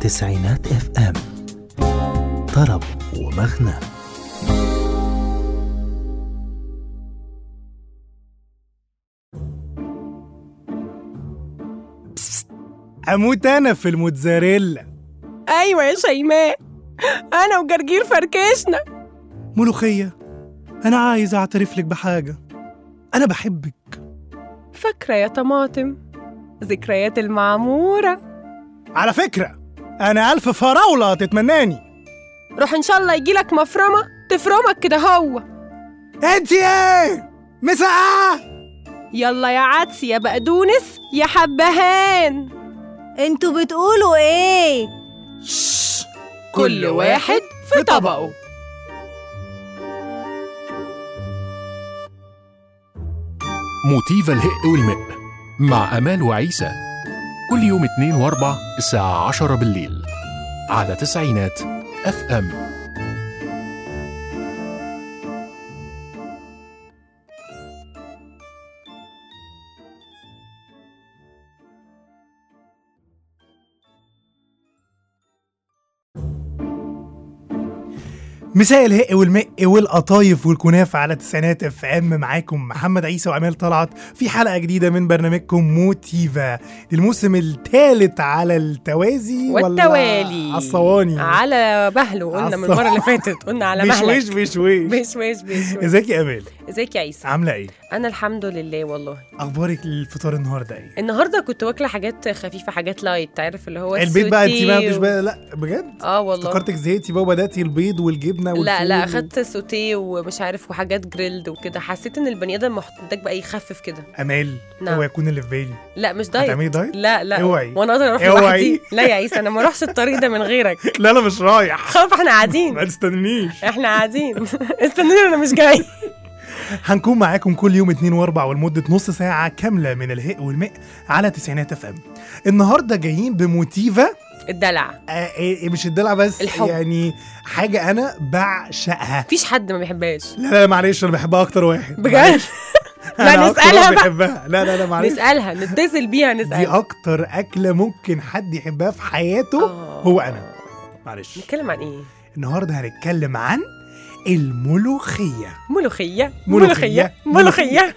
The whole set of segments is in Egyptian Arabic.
تسعينات اف ام طرب ومغنى اموت انا في الموتزاريلا ايوه يا شيماء انا وجرجير فركشنا ملوخيه انا عايز اعترف لك بحاجه انا بحبك فاكره يا طماطم ذكريات المعموره على فكره انا الف فراوله تتمناني روح ان شاء الله يجيلك مفرمه تفرمك كده هو انت ايه مسقعه يلا يا عدس يا بقدونس يا حبهان انتوا بتقولوا ايه كل واحد في طبقه موتيفا الهق والمق مع أمال وعيسى كل يوم اثنين واربع الساعة عشرة بالليل على تسعينات اف ام مساء الهق والمق والقطايف والكنافة على تسعينات اف ام معاكم محمد عيسى وامال طلعت في حلقة جديدة من برنامجكم موتيفا للموسم الثالث على التوازي والتوالي. ولا على الصواني على بهلو قلنا من عصا. المره اللي فاتت قلنا على بشويش مهلك بشويش بشويش بشويش ازيك يا امال ازيك يا عيسى عاملة ايه انا الحمد لله والله اخبارك الفطار النهارده ايه النهارده كنت واكله حاجات خفيفه حاجات لايت عارف اللي هو البيت بقى انت السوتيه ما بتش و- بقى لا بجد اه والله افتكرتك زهقتي بقى وبداتي البيض والجبنه والفول لا لا و- اخدت سوتيه ومش عارف وحاجات جريلد وكده حسيت ان البني ادم محتاج بقى يخفف كده امال نعم. هو يكون اللي في بالي لا مش دايت هتعملي دايت لا لا اوعي. وانا اقدر اروح اوعي. لوحدي لا يا عيسى انا ما اروحش الطريق ده من غيرك لا انا مش رايح خلاص احنا ما قاعدين تستنينيش احنا قاعدين استنوني انا مش جاي هنكون معاكم كل يوم اتنين واربع ولمدة نص ساعة كاملة من الهق والماء على تسعينات اف ام النهاردة جايين بموتيفا الدلع آه إيه مش الدلع بس الحب. يعني حاجة أنا بعشقها مفيش حد ما بيحبهاش لا لا معلش أنا بحبها أكتر واحد بجد معلش. لا، أنا أكتر نسألها واحد بقى. بيحبها لا لا لا معلش نسالها نتصل بيها دي نسالها أكتر أكلة ممكن حد يحبها في حياته آه. هو أنا معلش نتكلم عن ايه النهاردة هنتكلم عن الملوخية ملوخيه ملوخية. ملوخيه ملوخيه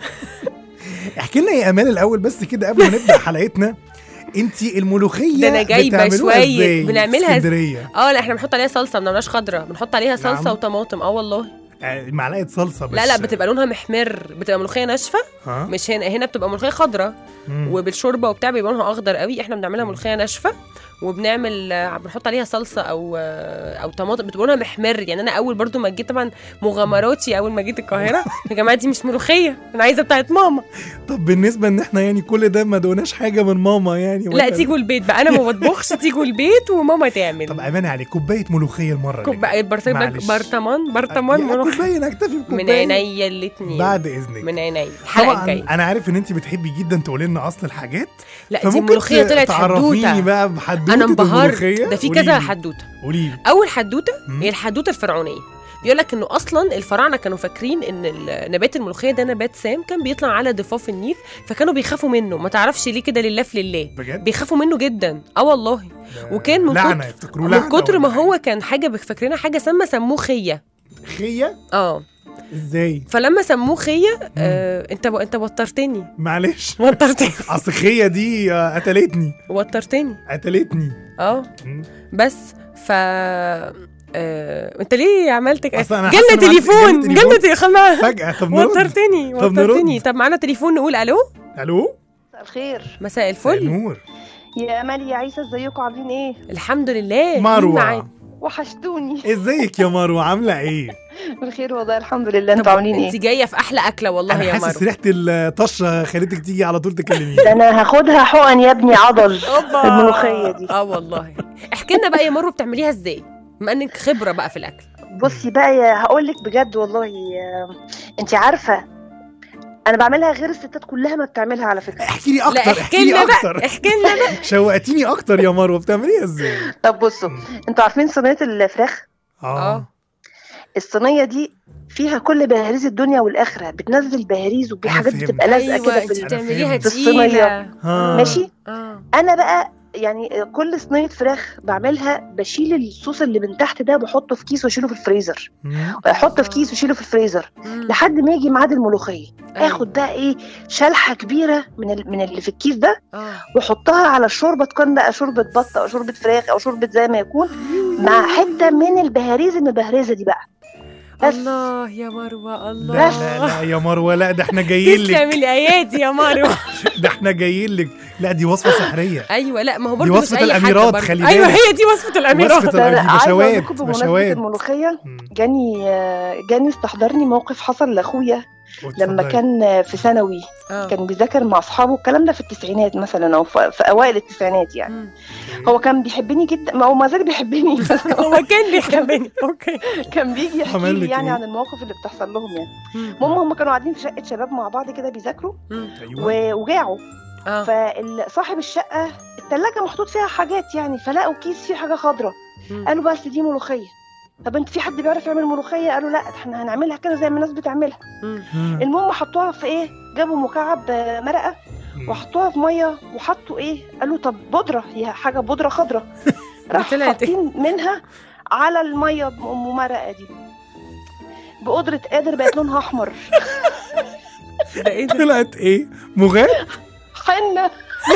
احكي لنا يا امان الاول بس كده قبل ما نبدا حلقتنا انت الملوخيه ده أنا جايبة بتعملوها شوية. إزاي؟ بنعملها في إز- اسكندريه اه لا احنا بنحط عليها صلصه ما بنعملهاش خضره بنحط عليها صلصه نعم. وطماطم اه والله آه، معلقه صلصه بس لا لا بتبقى لونها محمر بتبقى ملوخيه ناشفه ها مش هنا هنا بتبقى ملوخيه خضراء مم. وبالشوربه وبتاع بيبقى لونها اخضر قوي احنا بنعملها ملوخيه ناشفه وبنعمل آه، بنحط عليها صلصه او آه، او طماطم بتبقى لونها محمر يعني انا اول برضو ما جيت طبعا مغامراتي اول ما جيت القاهره يا جماعه دي مش ملوخيه انا عايزه بتاعت ماما طب بالنسبه ان احنا يعني كل ده ما دقناش حاجه من ماما يعني لا ولا- تيجوا البيت بقى انا ما بطبخش تيجوا البيت وماما تعمل طب امانه عليك كوبايه ملوخيه المره اللي كوبايه برطمان معلش. برطمان برطمان يعني ملوخيه كوبايه نكتفي من بكوبايه عينيا الاتنين بعد اذنك من عينيا الحلقه طبعا الجايه انا عارف ان انت بتحبي جدا تقولي لنا اصل الحاجات لا دي فممكن ملوخيه طلعت تعرفيني حدوته بقى بحدوته انا انبهرت الملوخية؟ ده في قوليلي. كذا حدوته قولي لي اول حدوته مم. هي الحدوته الفرعونيه بيقول لك انه اصلا الفراعنه كانوا فاكرين ان ال- نبات الملوخيه ده نبات سام كان بيطلع على ضفاف النيل فكانوا بيخافوا منه ما تعرفش ليه كده لله في لله بجد بيخافوا منه جدا اه والله ده وكان من لعنه كتر يفتكروه لعنه من كتر ما ولا هو كان حاجه فاكرينها حاجه سامه سموه خيه حاجة. خيه اه ازاي فلما سموه خيه آه انت انت وترتني معلش وترتني اصل خيه دي آه، قتلتني وترتني قتلتني اه مم. بس ف آه، انت ليه عملت كده؟ أصل أنا حاسس جالنا إن معاك- تليفون جالنا جالنا تليفون فجاه طب نرد وترتني طب نرد. وترتني طب معانا تليفون نقول الو الو مساء الخير مساء الفل نور يا امال يا عيسى ازيكم عاملين ايه الحمد لله مين معاك؟ مروه وحشتوني ازيك يا مروه عامله ايه بخير والله الحمد لله طب انتوا عاملين انت ايه جايه في احلى اكله والله انا يا حاسس مروه ريحه الطشه خليتك تيجي على طول تكلميني ده انا هاخدها حقن يا ابني عضل الملوخيه دي اه والله احكي لنا بقى يا مروه بتعمليها ازاي؟ بما انك خبره بقى في الاكل بصي بقى يا هقول لك بجد والله انت عارفه انا بعملها غير الستات كلها ما بتعملها على فكره احكي لي لا اكتر احكي احكي لي لنا بقى اكتر احكي لنا بقى شوقتيني اكتر يا مروه بتعمليها ازاي طب بصوا انتوا عارفين صينيه الفراخ اه اه الصينيه دي فيها كل بهاريز الدنيا والاخره بتنزل بهاريز أنا وفي حاجات فهمت. بتبقى لازقه ايوه كده انت في ال- بتعمليها فهمت. في الصينية. تقيله ها ماشي اه انا بقى يعني كل صينيه فراخ بعملها بشيل الصوص اللي من تحت ده بحطه في كيس واشيله في الفريزر مم. احطه في كيس واشيله في الفريزر مم. لحد ما يجي ميعاد الملوخيه أيوة. اخد بقى ايه شلحه كبيره من ال- من اللي في الكيس ده اه واحطها على الشوربه تكون بقى شوربه بط او شوربه فراخ او شوربه زي ما يكون مع حته من البهاريز المبهرزه دي بقى بس الله يا مروه لا الله لا لا يا مروه لا ده احنا جايين لك تسلم الايادي يا مروه ده احنا جايين لك لا دي وصفه سحريه ايوه لا ما هو دي برضه مش وصفة اي حد الأميرات، برضه. خلي ايوه بالك. هي دي وصفه الاميرات وصفة لا، لا، دي عايزة أقول بشوات لكم بمناسبة بشوات الملوخيه مم. جاني آه، جاني استحضرني موقف حصل لاخويا لما اتفضلي. كان آه، في ثانوي آه. كان بيذاكر مع اصحابه الكلام ده في التسعينات مثلا او في في اوائل التسعينات يعني مم. هو كان بيحبني جدا ما هو ما زال بيحبني بس هو هو كان بيحبني اوكي كان بيجي يحكي عمل لي لك يعني إيه؟ عن المواقف اللي بتحصل لهم يعني مم. المهم هم كانوا قاعدين في شقه شباب مع بعض كده بيذاكروا مم. ايوه و- وجاعوا اه فصاحب الشقه الثلاجه محطوط فيها حاجات يعني فلقوا كيس فيه حاجه خضراء مم. قالوا بس دي ملوخيه طب انت في حد بيعرف يعمل ملوخيه قالوا لا احنا هنعملها كده زي ما الناس بتعملها مم. مم. المهم حطوها في ايه جابوا مكعب آه، مرقه مم. وحطوها في ميه وحطوا ايه قالوا طب بودره هي حاجه بودره خضراء راح طلعت إيه؟ حاطين منها على الميه ام مرقه دي بقدرة قادر بقت لونها احمر ده ايه ده طلعت ايه مغاد حنه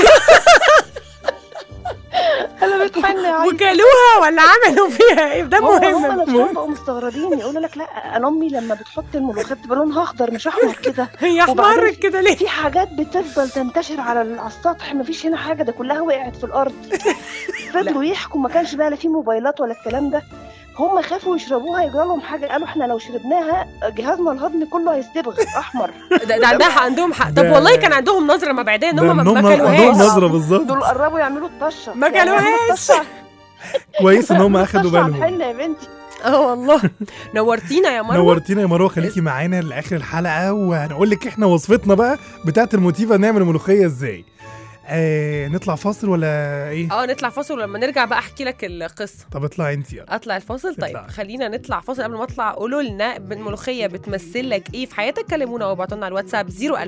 قلبت حنه يا عيني وكلوها ولا عملوا فيها ايه ده هو هم مهم نفسهم بقوا مستغربين يقولوا لك لا انا امي لما بتحط الملوخيه بتبقى لونها اخضر مش احمر كده هي احمرت وبعدين كده ليه في حاجات بتفضل تنتشر على ال- على السطح مفيش هنا حاجه ده كلها وقعت في الارض فضلوا يحكوا ما كانش بقى لا في موبايلات ولا الكلام ده هم خافوا يشربوها يجرى لهم حاجه قالوا احنا لو شربناها جهازنا الهضمي كله هيصطبغ احمر ده, ده عندها عندهم حق طب ده- والله كان عندهم نظره مبعديه ان ده هم ما عندهم ما عندهم كلوهاش نظره بالظبط دول قربوا يعملوا الطشه ما يعني يعملوا كلوهاش. الطشة- كويس ان هم اخدوا الطشة على بالهم الحنة يا بنتي اه والله نورتينا يا مروه نورتينا يا مروه خليكي معانا لاخر الحلقه وهنقول لك احنا وصفتنا بقى بتاعت الموتيفا نعمل ملوخيه ازاي آه نطلع فاصل ولا ايه اه نطلع فاصل ولما نرجع بقى احكي لك القصه طب اطلعي انت يلا اطلع الفاصل طيب اطلع. خلينا نطلع فاصل قبل ما اطلع قولوا لنا الملوخيه بتمثل لك ايه في حياتك كلمونا وابعتوا لنا على الواتساب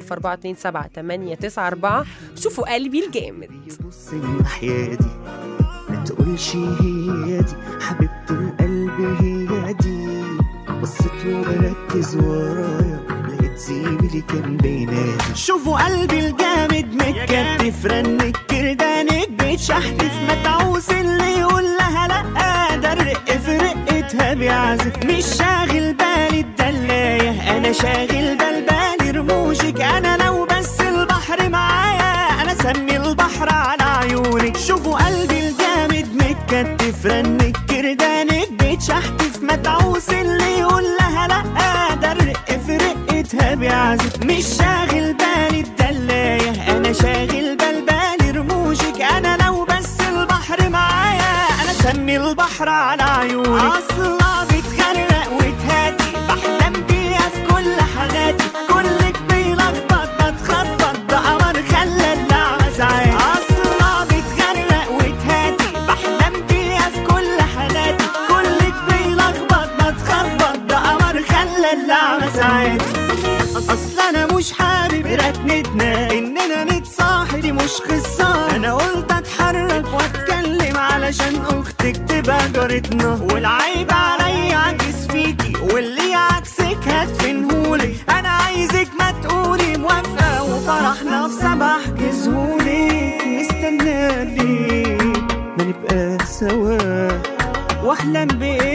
00427 شوفوا قلبي الجامد بص الناحية دي ما تقولش هي دي حبيبة القلب هي دي بصيت وبركز ورايا لقيت زميلي كان بينادي شوفوا قلبي الجامد متكتف رنك كردانك بيتشحتف متعوس اللي يقول لها لا ده الرق في رقتها بيعزف مش شاغل بالي الدلاية انا شاغل بال بالي رموشك انا لو بس البحر معايا انا سمي البحر على عيونك شوفوا قلبي الجامد متكتف رنك كردانك بيتشحتف متعوس اللي يقول لها لا ده الرق في رقتها بيعزف مش شاغل بالي الدلاية انا شاغل بال بالي رموشك انا لو بس البحر معايا انا سمي البحر على عيونك اصلا بتغرق وتهادي بحلم بيها في كل حاجاتي كلك بيلخبط بتخبط ده قمر خلى اللعبة ساعات اصلا بتغرق وتهادي بحلم بيها في كل حالاتي كلك بيلخبط بتخبط ده قمر خلى اللعبة ساعات اصل انا مش حابب ركنتنا اننا نتصاحب دي مش قصه انا قلت اتحرك واتكلم علشان اختك تبقى جارتنا والعيب عليا عكس فيكي واللي عكسك هتفنهولي انا عايزك ما تقولي موافقه وفرحنا في سبع جزهولي مستنالي ما نبقى سوا واحلم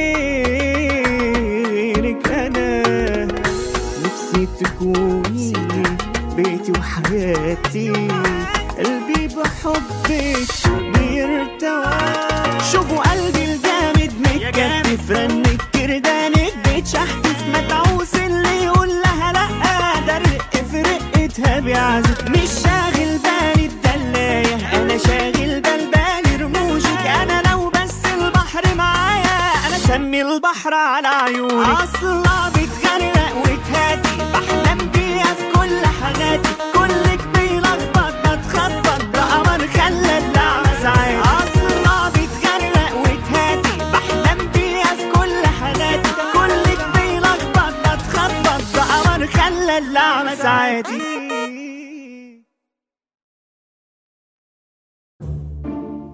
بإيرك انا نفسي تكوني بيتي وحياتي قلبي بحبك بيرتوى شوفوا قلبي الجامد متكتف رنك كردانك بيتشحتف متعوس اللي يقول لها لا ده الرق في رقتها بيعزف مش شاغل بالي الدلاية انا شاغل بال بالي رموشك انا لو بس البحر معايا انا سمي البحر على عيونك اصلا بتغرق وتهادي بحلم بيها في كل حاجاتي كلك بيلخبط بتخبط ده قمر خلى اللعبة ساعات اصلا بتغرق وتهادي بحلم بيها في كل حاجاتي كلك بيلخبط بتخبط ده قمر خلى اللعبة ساعاتي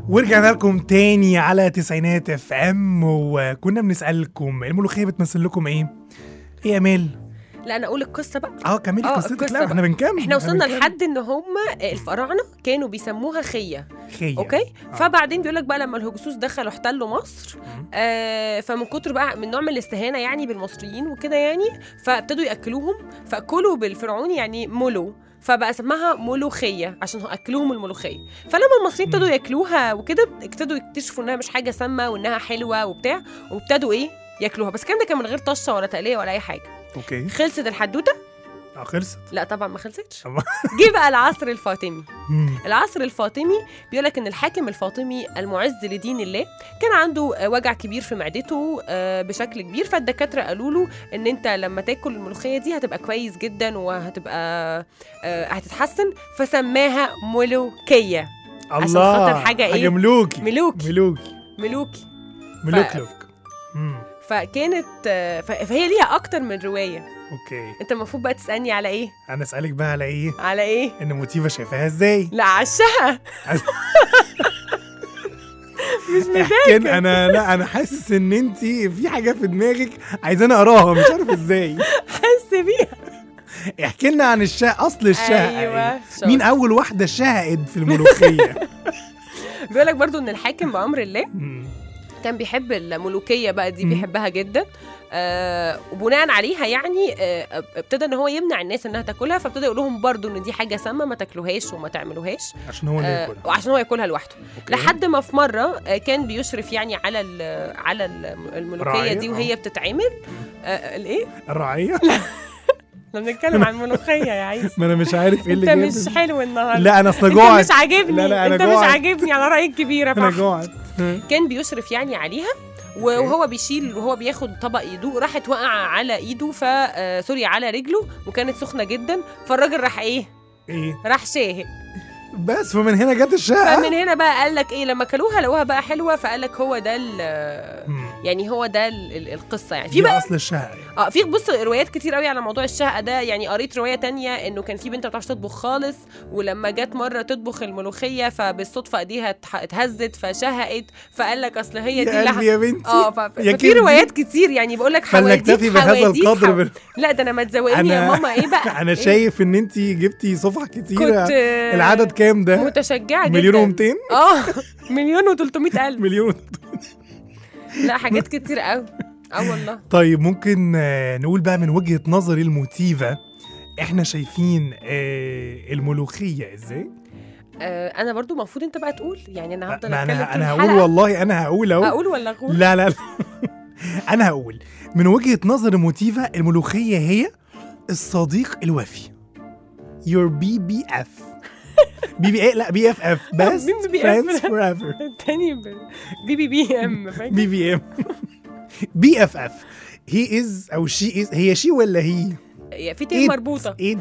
ورجعنا لكم تاني على تسعينات اف ام وكنا بنسالكم الملوخيه بتمثل لكم ايه؟ ايه يا امال؟ لا انا اقول القصه بقى اه كملي آه، قصتك القصة لا بقى. احنا بنكمل احنا وصلنا بنكمل. لحد ان هم الفراعنه كانوا بيسموها خيه خير اوكي فبعدين بيقول لك بقى لما الهكسوس دخلوا احتلوا مصر آه فمن كتر بقى من نوع من الاستهانه يعني بالمصريين وكده يعني فابتدوا ياكلوهم فاكلوا بالفرعوني يعني مولو فبقى اسمها ملوخيه عشان هو اكلوهم الملوخيه فلما المصريين ابتدوا ياكلوها وكده ابتدوا يكتشفوا انها مش حاجه سامه وانها حلوه وبتاع وابتدوا ايه ياكلوها بس الكلام ده كان من غير طشه ولا تقليه ولا اي حاجه اوكي خلصت الحدوته اه خلصت لا طبعا ما خلصتش طبعا. جه بقى العصر الفاطمي مم. العصر الفاطمي بيقول لك ان الحاكم الفاطمي المعز لدين الله كان عنده آه، وجع كبير في معدته آه، بشكل كبير فالدكاتره قالوا له ان انت لما تاكل الملوخيه دي هتبقى كويس جدا وهتبقى آه، هتتحسن فسماها ملوكيه عشان الله خاطر حاجة إيه؟ حاجه ملوكي ملوكي ملوكي ملوكي ملوكلوك مم. فكانت آه، ف- فهي ليها اكتر من روايه اوكي انت المفروض بقى تسالني على ايه انا اسالك بقى على ايه؟ على ايه ان موتيفا شايفاها ازاي؟ لا عشها لكن انا لا انا حاسس ان انت في حاجه في دماغك عايزاني اقراها مش عارف ازاي حس بيها احكي لنا عن الشهق اصل الشهق ايوه إيه؟ شاطر. مين اول واحده شهقت في الملوخيه بيقول لك برضو ان الحاكم بامر الله مم. كان بيحب الملوكيه بقى دي مم. بيحبها جدا آه وبناء عليها يعني آه ابتدى ان هو يمنع الناس انها تاكلها فابتدى يقول لهم برضو ان دي حاجه سامه ما تاكلوهاش وما تعملوهاش عشان هو اللي آه ياكل وعشان هو ياكلها لوحده أوكي. لحد ما في مره آه كان بيشرف يعني على ال- على ال- الملوكيه راعية، دي آه. وهي بتتعمل آه الايه الرعيه احنا بنتكلم عن الملوخيه يا عيسى ما انا مش عارف ايه انت اللي مش جاب- حلو النهارده لا انا اصل انت جوعت مش عاجبني لا، لا، أنا انت مش جوعت. عاجبني على راي الكبير يا انا فحم جوعت كان بيشرف يعني عليها وهو بيشيل وهو بياخد طبق يدوق راحت وقع على ايده ف آه، سوري على رجله وكانت سخنه جدا فالراجل راح ايه ايه راح شاهق بس فمن هنا جت الشهقه فمن هنا بقى قال لك ايه لما كلوها لقوها بقى حلوه فقال لك هو ده ال- مم. يعني هو ده ال- ال- القصه يعني في دي بقى اصل الشهقه اه في بص روايات كتير قوي على موضوع الشهقه ده يعني قريت روايه تانية انه كان في بنت ما بتعرفش تطبخ خالص ولما جت مره تطبخ الملوخيه فبالصدفه ايديها اتح- اتهزت فشهقت فقال لك اصل هي دي يا اللي قلبي يا بنتي اه ف- يا ففي كبدي. روايات كتير يعني بقول لك حواديت فلنكتفي بهذا حواديت القدر حو- بال- لا ده انا ما تزوقني يا أنا- ماما ايه بقى انا إيه؟ شايف ان انت جبتي صفح كتيره كنت آه، العدد كام ده متشجعه جدا مليون و200 اه مليون و300 الف مليون لا حاجات كتير قوي اه والله طيب ممكن آه، نقول بقى من وجهة نظري الموتيفة احنا شايفين آه، الملوخية ازاي؟ آه انا برضو المفروض انت بقى تقول يعني انا هفضل ما اتكلم انا طول انا هقول الحلقة. والله انا هقول اهو اقول ولا اقول لا لا لا انا هقول من وجهة نظر الموتيفة الملوخية هي الصديق الوفي your BBF بي بي ايه لا بي اف اف best BBF. friends forever التاني ب- بي بي بي ام فاكر بي بي ام بي اف اف هي از او شي از هي شي ولا هي يا في تين مربوطه ايه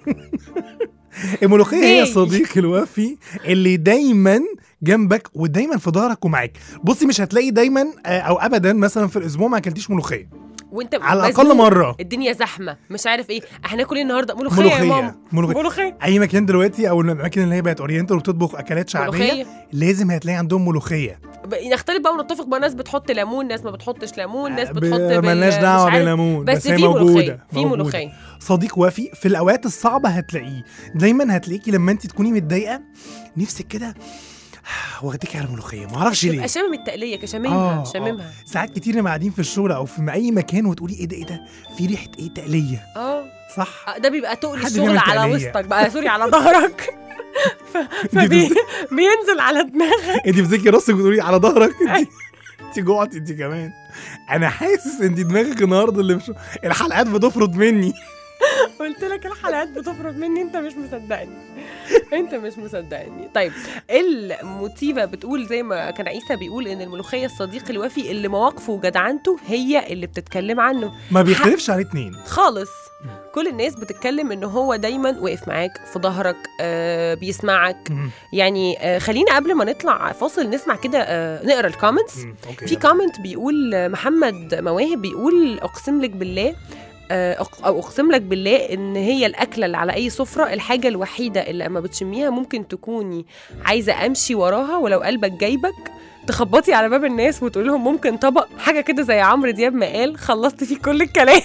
الملوخيه هي زي. صديق الوفي اللي دايما جنبك ودايما في ظهرك ومعاك بصي مش هتلاقي دايما آه، او ابدا مثلا في الاسبوع ما اكلتيش ملوخيه وانت على مزنوق. الاقل مره الدنيا زحمه مش عارف ايه احنا ناكل ايه النهارده ملوخيه, يا ملوخيه ماما ملوخيه ملوخيه اي مكان دلوقتي او الاماكن اللي هي بقت اورينتال وبتطبخ اكلات شعبيه ملوخيه لازم هتلاقي عندهم ملوخيه ب- نختلف بقى ونتفق بقى ناس بتحط ليمون ناس ما بتحطش ليمون ناس ب- بتحط بال- ملناش مش دعوه عارف. بالليمون بس, بس, هي في موجوده ملوخيه في موجودة. ملوخيه صديق وفي في الاوقات الصعبه هتلاقيه دايما هتلاقيكي لما انت تكوني متضايقه نفسك كده واخدك على الملوخيه ما اعرفش تبقى ليه شامم التقليه كده شاممها آه، شاممها ساعات كتير لما قاعدين في الشغل او في اي مكان وتقولي ايه ده ايه ده في ريحه ايه تقليه اه صح آه، ده بيبقى تقل حد الشغل بيعمل على تقلية. وسطك بقى سوري على ظهرك ف... فبي... بينزل على دماغك انت بتمسكي راسك وتقولي على ظهرك انت انت جوعت انت كمان انا حاسس انت دماغك النهارده اللي مش الحلقات بتفرط مني قلت لك الحلقات بتفرض مني انت مش مصدقني انت مش مصدقني طيب الموتيفا بتقول زي ما كان عيسى بيقول ان الملوخيه الصديق الوفي اللي مواقفه وجدعنته هي اللي بتتكلم عنه ما بيختلفش عليه اتنين خالص كل الناس بتتكلم ان هو دايما واقف معاك في ظهرك آه بيسمعك مم. يعني آه خلينا قبل ما نطلع فاصل نسمع كده آه نقرا الكومنتس مم. اوكي في كومنت بيقول محمد مواهب بيقول اقسم لك بالله آه، أق- او اقسم لك بالله ان هي الاكله اللي على اي سفره الحاجه الوحيده اللي اما بتشميها ممكن تكوني عايزه امشي وراها ولو قلبك جايبك تخبطي على باب الناس وتقول لهم ممكن طبق حاجه كده زي عمرو دياب ما قال خلصت فيه كل الكلام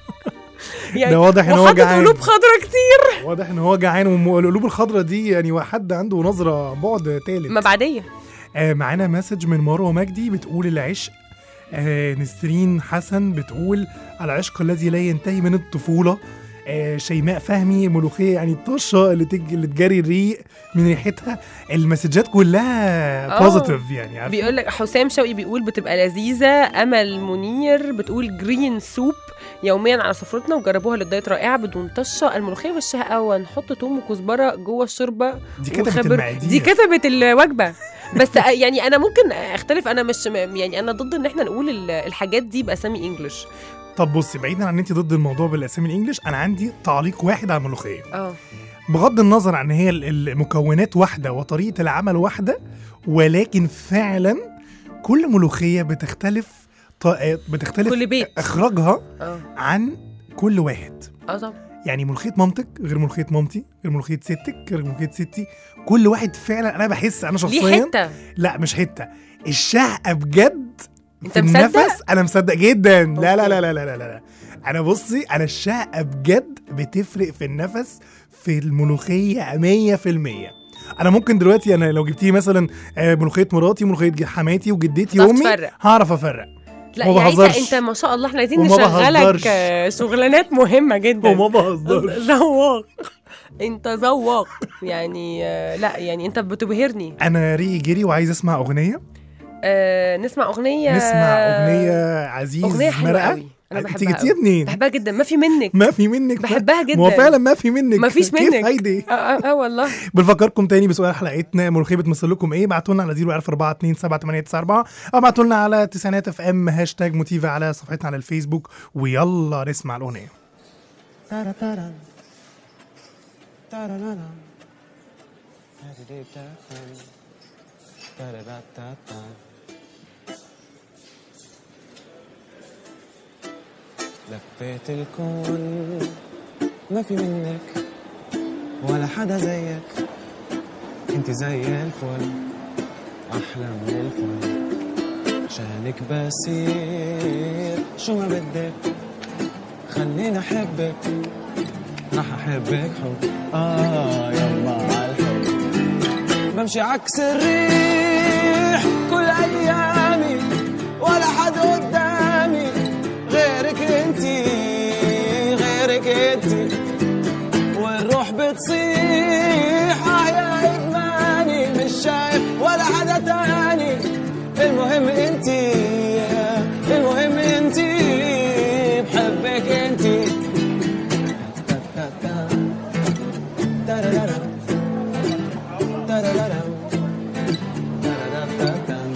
ده واضح ان هو وحاطط جعان قلوب خضرا كتير واضح ان هو جعان والقلوب الخضراء دي يعني حد عنده نظره بعد تالت ما بعديه آه معانا مسج من مروه مجدي بتقول العشق آه نسرين حسن بتقول العشق الذي لا ينتهي من الطفوله آه شيماء فهمي ملوخيه يعني الطشه اللي تج... اللي تجري الريق من ريحتها المسجات كلها آه. بوزيتيف يعني عارفة؟ بيقول لك حسام شوقي بيقول بتبقى لذيذه امل منير بتقول جرين سوب يوميا على سفرتنا وجربوها للدايت رائعه بدون طشه الملوخيه وشها قهوه نحط توم وكزبره جوه الشوربه دي كتبت وخبر- المقادير دي كتبت الوجبه بس يعني انا ممكن اختلف انا مش يعني انا ضد ان احنا نقول ال- الحاجات دي باسامي انجلش طب بصي بعيدا عن ان انت ضد الموضوع بالاسامي الانجليش انا عندي تعليق واحد على الملوخيه اه بغض النظر عن هي ال- المكونات واحده وطريقه العمل واحده ولكن فعلا كل ملوخيه بتختلف ط- بتختلف كل بيت اخراجها اه عن كل واحد اه طبعا يعني ملوخيه مامتك غير ملوخيه مامتي غير ملوخيه ستك غير ملوخيه ستي كل واحد فعلا انا بحس انا ليه شخصيا حته لا مش حته الشهقه بجد انت في مصدق؟ النفس انا مصدق جدا لا لا أوكي. لا لا لا لا لا انا بصي انا الشهقه بجد بتفرق في النفس في الملوخيه 100% انا ممكن دلوقتي انا لو جبتي مثلا آه، ملوخيه مراتي ملوخيه حماتي وجدتي تعرف وامي تفرق. هعرف افرق لا وما يا عيسى بهزرش. انت ما شاء الله احنا عايزين وما نشغلك بهزرش. آه، شغلانات مهمه جدا وما بهزرش ذواق انت ذواق يعني آه، لا يعني انت بتبهرني انا ريقي جري وعايز اسمع اغنيه آه نسمع اغنيه نسمع اغنيه عزيز اغنيه حلوه مرقه قوي انا انت بحبها جبتيها قوي. منين بحبها جدا ما في منك ما في منك بحبها جدا ما هو فعلا ما في منك ما فيش كيف منك. هيدي اه, آه, اه والله بنفكركم تاني بسؤال حلقتنا ملوخيه بتمثل لكم ايه ابعتوا لنا على 014278994 او ابعتوا لنا على تسعينات اف ام هاشتاج موتيفا على صفحتنا على الفيسبوك ويلا نسمع الاغنيه لفيت الكون ما في منك ولا حدا زيك انت زي الفل احلى من الفل عشانك بسير شو ما بدك خليني احبك رح احبك حب اه يلا عالحب بمشي عكس الريح كل ايامي ولا حد قدامي غيرك انتي غيرك انتي والروح بتصيح اه يا ادماني مش شايف ولا حدا تاني المهم انتي المهم انتي بحبك انتي تارارارا. تارارارا. تارارارا.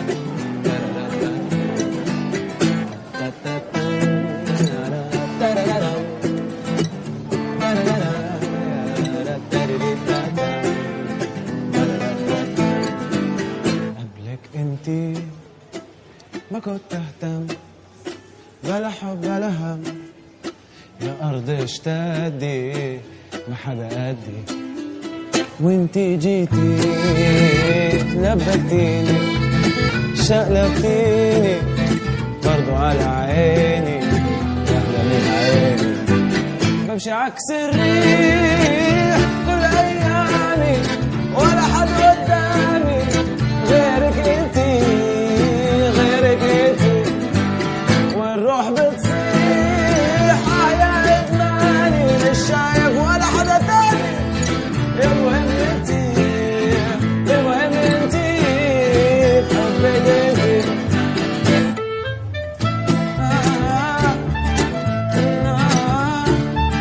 قبلك انتي ما كنت اهتم بلا حب بلا هم يا ارض اشتدي ما حدا قدي وانتي جيتي لبكتيني شقلبتيني برضو على عيني يا من عيني بمشي عكس الريح كل ايامي ولا حد قدامي غيرك انتي غيرك انتي والروح بتصيح آه يا ادماني مش شايف ولا حدا تاني المهم انتي المهم انتي بحبك انتي آه آه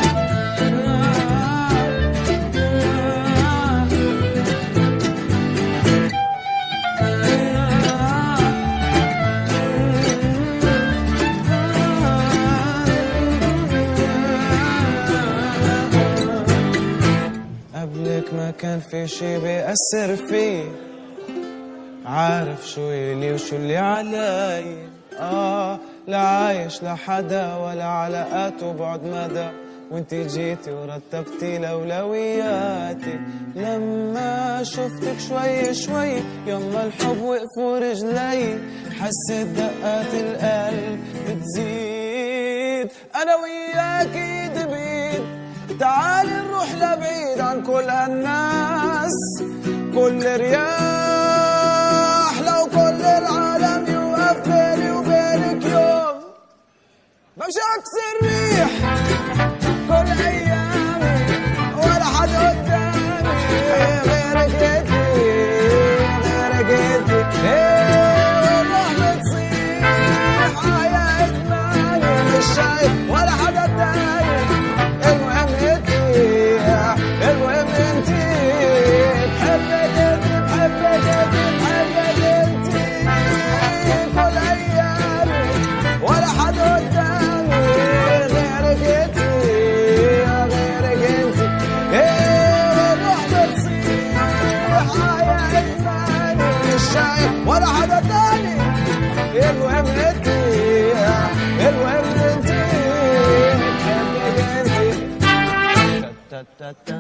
قبلك ما كان في شي بيأثر فيه عارف شو إلي وشو اللي علي آه لا عايش لحدا ولا علاقاته بعد مدى وانت جيتي ورتبتي لولوياتي لما شفتك شوي شوي يما الحب وقفوا رجلي حسيت دقات القلب بتزيد انا وياك ايد بيد تعالي نروح لبعيد عن كل هالناس كل رياح لو كل العالم يوقف بيني وبينك يوم بمشي عكس الريح كل ايامي ولا حد قدامي غيرك انت غيرك انت ايه والروح بتصيح يا ادماني مش شايف ولا حدا تاني المهم انت المهم انت بحبك انت بحبك انت بحبك انت كل ايامي ولا حدا قدامي غيرك انت غيرك انت ايه الروح بتصيح يا ادماني مش شايف ولا حدا تاني المهم انت المهم انت بحبك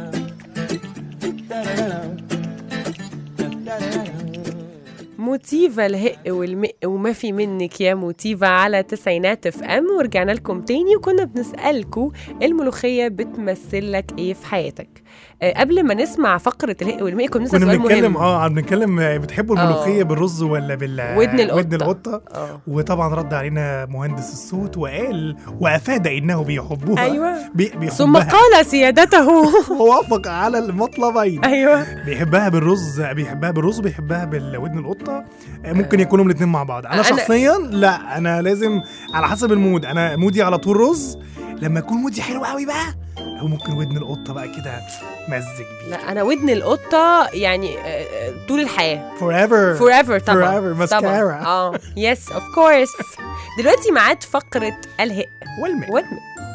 انت موتيفا الهق والمق وما في منك يا موتيفا على تسعينات اف ام ورجعنا لكم تاني وكنا بنسألكم الملوخية بتمثل لك ايه في حياتك آه قبل ما نسمع فقرة الهق والمق كنا بنسأل كنا سؤال بنتكلم مهم اه عم بنتكلم آه، بتحبوا آه. الملوخيه بالرز ولا بال ودن القطة. ودن القطه اه وطبعا رد علينا مهندس الصوت وقال وافاد انه بيحبوها ايوه بي ثم بيحبها قال سيادته ووافق على المطلبين ايوه بيحبها بالرز بيحبها بالرز وبيحبها بالودن القطه آه، ممكن يكونوا الاثنين مع بعض انا أنا- شخصيا لا انا لازم على حسب المود انا مودي على طول رز لما يكون مودي حلو قوي بقى او ممكن ودن القطه بقى كده مزج بيه لا انا ودن القطة يعني آه، آه، طول الحياة forever forever طبعا Forever, mascara. طبعا اه يس اوف كورس دلوقتي ميعاد فقرة الهق والماء والمق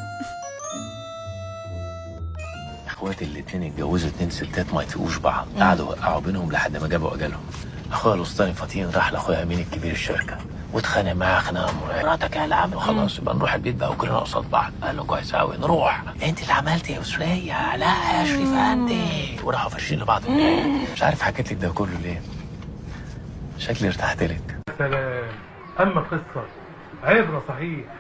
اخواتي الاتنين اتجوزوا اتنين ستات ما يطيقوش بعض قعدوا وقعوا بينهم لحد ما جابوا اجالهم اخويا الوسطاني فطين راح لاخويا امين الكبير الشركه واتخانق معاه خناقه مرعبه مراتك يا العم خلاص يبقى نروح البيت بقى وكلنا قصاد بعض قال له كويس قوي نروح انت اللي عملتي يا اسريه لا يا شريف عندي وراحوا فاشين لبعض مش عارف حكيت لك ده كله ليه شكلي ارتحت لك سلام اما قصه عبره صحيح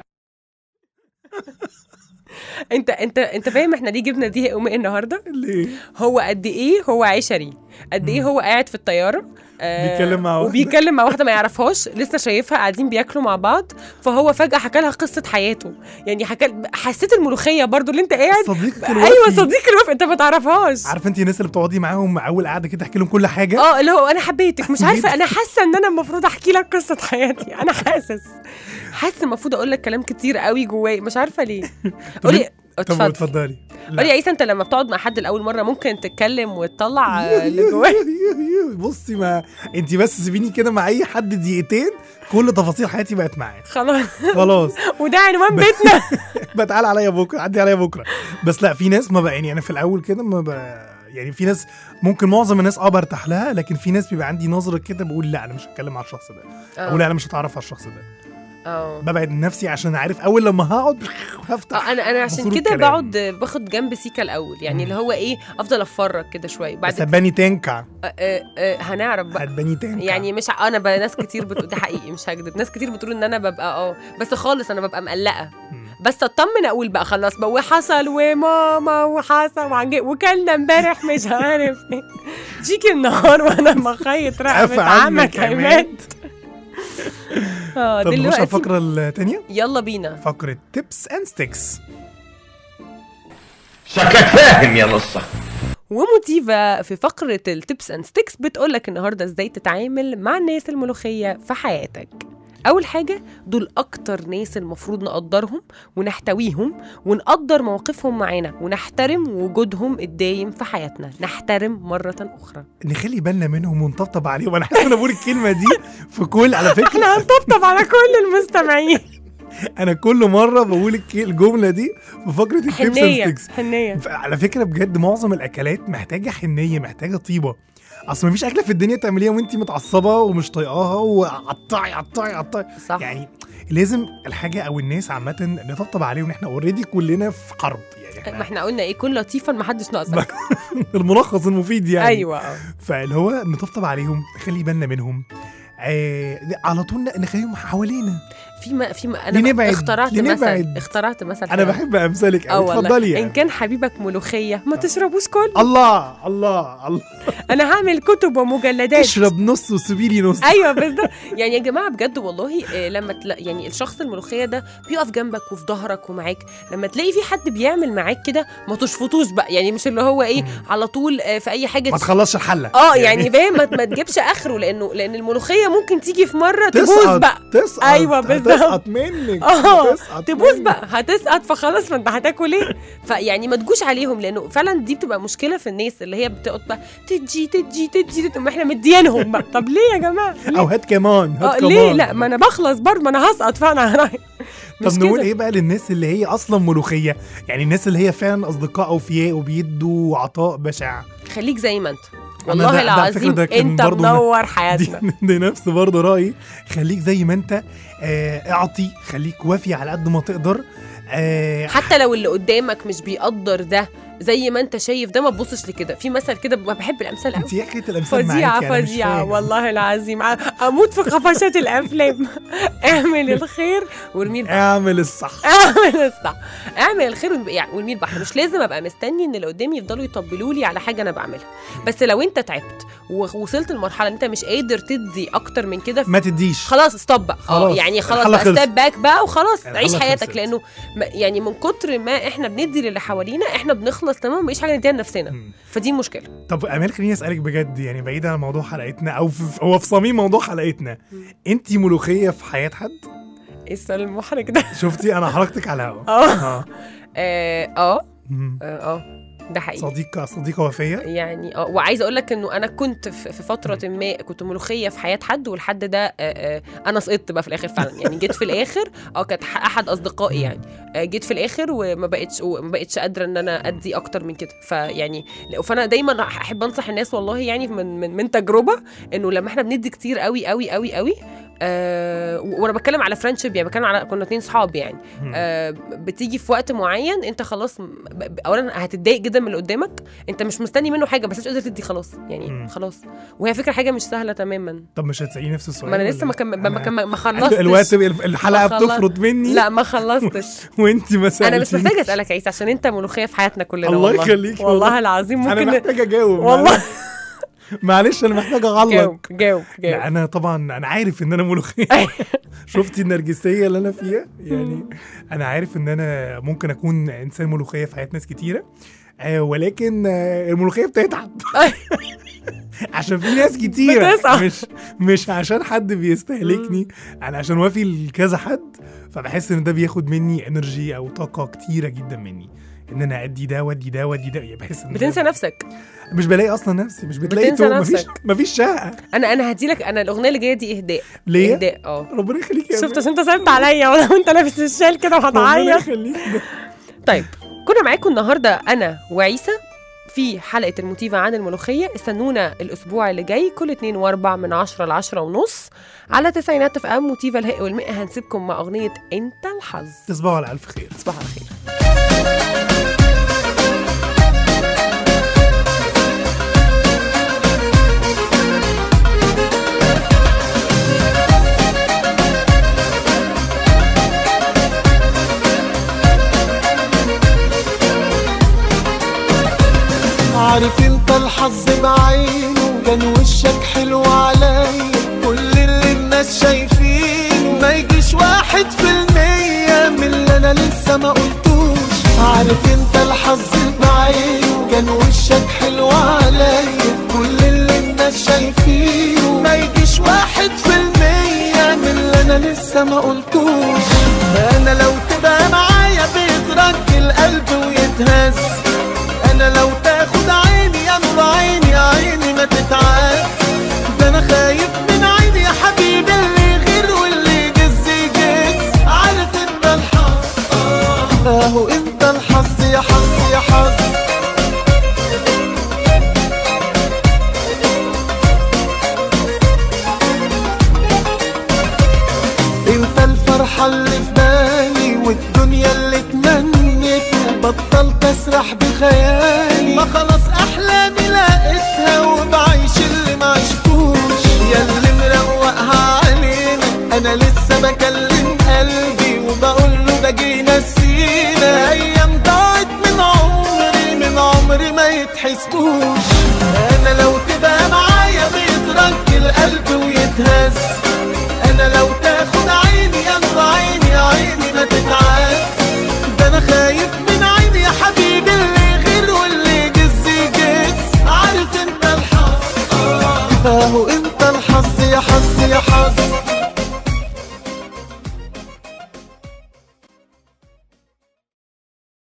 انت انت انت فاهم احنا ليه جبنا دي هق ومق النهارده ليه هو قد ايه هو عشري قد ايه هو قاعد في الطياره آه، بيتكلم مع واحدة. وبيتكلم مع واحده ما يعرفهاش لسه شايفها قاعدين بياكلوا مع بعض فهو فجاه حكى لها قصه حياته يعني حكى حسيت الملوخيه برضو اللي انت قاعد صديقك ايوه الوفي. صديق الوفي انت ما تعرفهاش عارف انت الناس اللي بتقعدي معاهم اول قعده كده تحكي لهم كل حاجه اه اللي هو انا حبيتك مش عارفه انا حاسه ان انا المفروض احكي لك قصه حياتي انا حاسس حاسه المفروض اقول لك كلام كتير قوي جواي مش عارفه ليه قولي طب اتفضل اتفضلي لا. قولي يا عيسى انت لما بتقعد مع حد لاول مره ممكن تتكلم وتطلع آه، اللي جواك بصي ما انت بس سيبيني كده مع اي حد دقيقتين كل تفاصيل حياتي بقت معاه خلاص خلاص وده عنوان بيتنا بتعال عليا بكره عدي عليا بكره بس لا في ناس ما بقى يعني انا في الاول كده ما بقى يعني في ناس ممكن معظم الناس اه برتاح لها لكن في ناس بيبقى عندي نظره كده بقول لا انا مش هتكلم مع الشخص ده او لا انا مش هتعرف على الشخص ده اه ببعد من نفسي عشان عارف اول لما هقعد هفتح اه انا انا عشان بصور كده الكلام. بقعد باخد جنب سيكا الاول يعني اللي هو ايه افضل اتفرج كده شويه بعد بس هتباني تنكع آه آه آه هنعرف بقى هتباني تنكع يعني مش ع- انا بقى ناس كتير بتقول ده حقيقي مش هكدب ناس كتير بتقول ان انا ببقى اه بس خالص انا ببقى مقلقه مم. بس اطمن اقول بقى خلاص بقى وحصل وماما وحصل وعنج- وكلنا امبارح مش عارف ايه جيكي النهار وانا مخيط عفى رقبه عنك عمك عماد اه طب نخش على دلوقتي الفقره الثانيه يلا بينا فقره تيبس اند ستيكس شكلك فاهم يا نصة وموتيفا في فقرة التبس اند ستيكس بتقولك النهاردة ازاي تتعامل مع الناس الملوخية في حياتك أول حاجة دول أكتر ناس المفروض نقدرهم ونحتويهم ونقدر مواقفهم معانا ونحترم وجودهم الدايم في حياتنا نحترم مرة أخرى نخلي بالنا منهم ونطبطب عليهم انا حاسس ان انا بقول الكلمه دي في كل على فكره احنا هنطبطب على كل المستمعين انا كل مره بقول الك- الجمله دي في فقره التيبس اند حنية ستيكس حنية على فكره بجد معظم الاكلات محتاجه حنيه محتاجه طيبه اصل مفيش اكله في الدنيا تعمليها وانت متعصبه ومش طايقاها وقطعي قطعي قطعي صح يعني لازم الحاجه او الناس عامه نطبطب عليهم احنا اوريدي كلنا في حرب يعني ما احنا قلنا ايه كل لطيفا ما حدش ناقصك الملخص المفيد يعني ايوه آه. فاللي هو نطبطب عليهم نخلي بالنا منهم آه على طول نخليهم حوالينا في ما في ما انا لنبعد- اخترعت لنبعد. مثل اخترعت مثل انا حلو. بحب امثالك اه قوي والله اتفضلي ان يعني. كان حبيبك ملوخيه ما تشربوش كل الله الله الله انا هعمل كتب ومجلدات اشرب نص وسيبي لي نص ايوه بالظبط يعني يا جماعه بجد والله آه، لما تلا يعني الشخص الملوخيه ده بيقف جنبك وفي ظهرك ومعاك لما تلاقي في حد بيعمل معاك كده ما تشفطوش بقى يعني مش اللي هو ايه على طول آه، في اي حاجه ما تخلصش الحله اه يعني فاهم ما ما تجيبش اخره لانه لان الملوخيه ممكن تيجي في مره تبوظ تسقط بقى تسقط أيوة بالظبط. تسقط منك اه تسقط تبوظ منك. بقى هتسقط فخلاص ما انت هتاكل ايه فيعني ما تجوش عليهم لانه فعلا دي بتبقى مشكله في الناس اللي هي بتقعد بقى تجي تجي تجي تقوم احنا مديانهم بقى طب ليه يا جماعه ليه؟ او هات كمان اه هات ليه كمان لا ما انا بخلص برضه ما انا هسقط فعلا طب مش نقول كده. ايه بقى للناس اللي هي اصلا ملوخيه يعني الناس اللي هي فعلا اصدقاء اوفياء وبيدوا عطاء بشع خليك زي ما انت أنا والله ده- ده على فكرة العظيم ده كان انت برضه منور دي, حياتنا دي نفس برضه رايي خليك زي ما انت آه اعطي خليك وافي على قد ما تقدر آه حتى لو اللي قدامك مش بيقدر ده زي ما انت شايف ده ما تبصش لكده في مثل كده ب- بحب الامثال قوي انت يا اخي الامثال فظيعة معاكي، أنا مش فظيعة فاهم. والله العظيم ع- اموت في قفشات الافلام اعمل الخير وارميه البحر اعمل الصح اعمل الصح اعمل الخير وارمي- يعني وارميه البحر مش لازم ابقى مستني ان اللي قدامي يفضلوا يطبلوا لي على حاجه انا بعملها بس لو انت تعبت ووصلت لمرحله ان انت مش قادر تدي اكتر من كده ما تديش خلاص ستوب بقى اه خلاص، يعني خلاص الحلقة بقى خلصت. ستيب باك بقى وخلاص الحلقة عيش حياتك خلصت. لانه ما- يعني من كتر ما احنا بندي للي حوالينا احنا بنخلص تمام ومفيش حاجه نديها لنفسنا مم. فدي مشكله طب امال خليني اسالك بجد يعني بعيد عن موضوع حلقتنا او في هو في صميم موضوع حلقتنا انت ملوخيه في حياه حد ايه السؤال المحرج ده شفتي انا حركتك على الهوا اه اه اه اه مم. اه آه. ده حقيقي صديقه صديقه وفيه يعني اه وعايزه اقول لك انه انا كنت في في فتره ما كنت ملوخيه في حياه حد والحد ده آه، آه، انا سقطت بقى في الاخر فعلا يعني جيت في الاخر اه كانت ح- احد اصدقائي يعني آه، جيت في الاخر وما بقتش وما بقتش قادره ان انا ادي اكتر من كده فيعني لا، فانا دايما احب انصح الناس والله يعني من من, من تجربه انه لما احنا بندي كتير قوي قوي قوي قوي آه و- وانا بتكلم على فريندشيب يعني بتكلم على كنا اتنين صحاب يعني آه بتيجي في وقت معين انت خلاص م- ب- ب- اولا هتتضايق جدا من اللي قدامك انت مش مستني منه حاجه بس مش قادر تدي خلاص يعني مم. خلاص وهي فكره حاجه مش سهله تماما طب مش هتساليني نفس السؤال ما انا ولا لسه ما إيه؟ كم... ما, أنا- ما, ما خلصتش الوقت الحلقه ما خلص- بتفرط مني لا ما خلصتش وانت ما انا مش سألتينيش. محتاجه اسالك يا عيسى عشان انت ملوخيه في حياتنا كلنا الله والله يخليك والله والله. العظيم انا ممكن محتاج اجاوب والله. معلش. معلش انا محتاج اغلط جاوب جاوب لا جاوب انا طبعا انا عارف ان انا ملوخيه شفتي النرجسيه اللي انا فيها يعني انا عارف ان انا ممكن اكون انسان ملوخيه في حياه ناس كتيره آه ولكن آه الملوخيه بتتعب عشان في ناس كتيره بتسقط. مش مش عشان حد بيستهلكني انا عشان وافي لكذا حد فبحس ان ده بياخد مني انرجي او طاقه كتيره جدا مني ان انا ادي ده وادي ده وادي ده يعني بحس ان ده- بتنسى نفسك مش بلاقي اصلا نفسي مش بتلاقي بتنسى تو- مفيش نفسك. مفيش شقه انا انا هدي لك انا الاغنيه اللي جايه دي اهداء ليه؟ اهداء اه ربنا يخليك يا شفت أمال. عشان انت صعبت عليا ولا انت لابس الشال كده ربنا وهتعيط يخليك طيب كنا معاكم النهارده انا وعيسى في حلقة الموتيفا عن الملوخية استنونا الأسبوع اللي جاي كل اتنين واربع من عشرة لعشرة ونص على تسعينات اف ام موتيفا الهق والمئة هنسيبكم مع أغنية أنت الحظ تصبحوا على الف خير تصبحوا على خير عارف انت الحظ بعينه كان وشك حلو عليا كل اللي الناس شايفينه ما يجيش واحد في المية من اللي انا لسه ما قلتوش عارف انت الحظ بعينه كان وشك حلو عليا كل اللي الناس شايفينه ما يجيش واحد في المية من اللي انا لسه ما قلتوش انا لو تبقى معايا بيترك القلب ويتهز انا لو تاخد عيني يا نور عيني يا عيني ما تتعاس ده انا خايف من عيني يا حبيبي اللي غير واللي يجز يجز عارف انت الحظ آه، اهو انت الحظ يا حظ يا حظ بسرح بخيالي ما خلاص احلامي لقيتها وبعيش اللي ما عشتوش ياللي مروقها علينا انا لسه بكلم قلبي وبقول له ده جه نسينا ايام ضاعت من عمري من عمري ما يتحسبوش انا لو